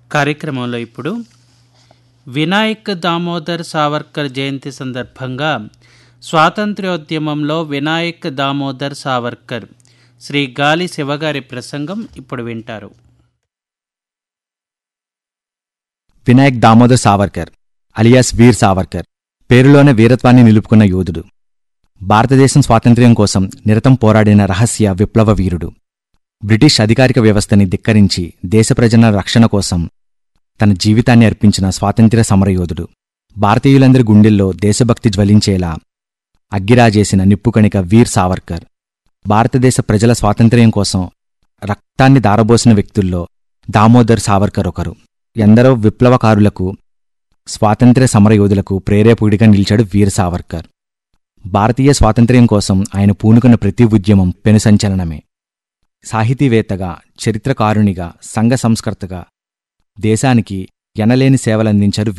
కార్యక్రమంలో ఇప్పుడు వినాయక్ దామోదర్ సావర్కర్ జయంతి సందర్భంగా స్వాతంత్ర్యోద్యమంలో వినాయక్ దామోదర్ సావర్కర్ శ్రీ గాలి శివగారి ప్రసంగం ఇప్పుడు వింటారు వినాయక్ దామోదర్ సావర్కర్ అలియాస్ వీర్ సావర్కర్ పేరులోనే వీరత్వాన్ని నిలుపుకున్న యోధుడు భారతదేశం స్వాతంత్ర్యం కోసం నిరతం పోరాడిన రహస్య విప్లవ వీరుడు బ్రిటిష్ అధికారిక వ్యవస్థని ధిక్కరించి దేశ ప్రజల రక్షణ కోసం తన జీవితాన్ని అర్పించిన స్వాతంత్ర్య సమరయోధుడు భారతీయులందరి గుండెల్లో దేశభక్తి జ్వలించేలా అగ్గిరాజేసిన నిప్పుకణిక వీర్ సావర్కర్ భారతదేశ ప్రజల స్వాతంత్ర్యం కోసం రక్తాన్ని దారబోసిన వ్యక్తుల్లో దామోదర్ సావర్కర్ ఒకరు ఎందరో విప్లవకారులకు స్వాతంత్ర్య సమరయోధులకు ప్రేరేపుడిగా నిలిచాడు వీర సావర్కర్ భారతీయ స్వాతంత్ర్యం కోసం ఆయన పూనుకున్న ప్రతి ఉద్యమం పెను సంచలనమే సాహితీవేత్తగా చరిత్రకారునిగా సంఘ సంస్కర్తగా దేశానికి ఎనలేని సేవలందించారు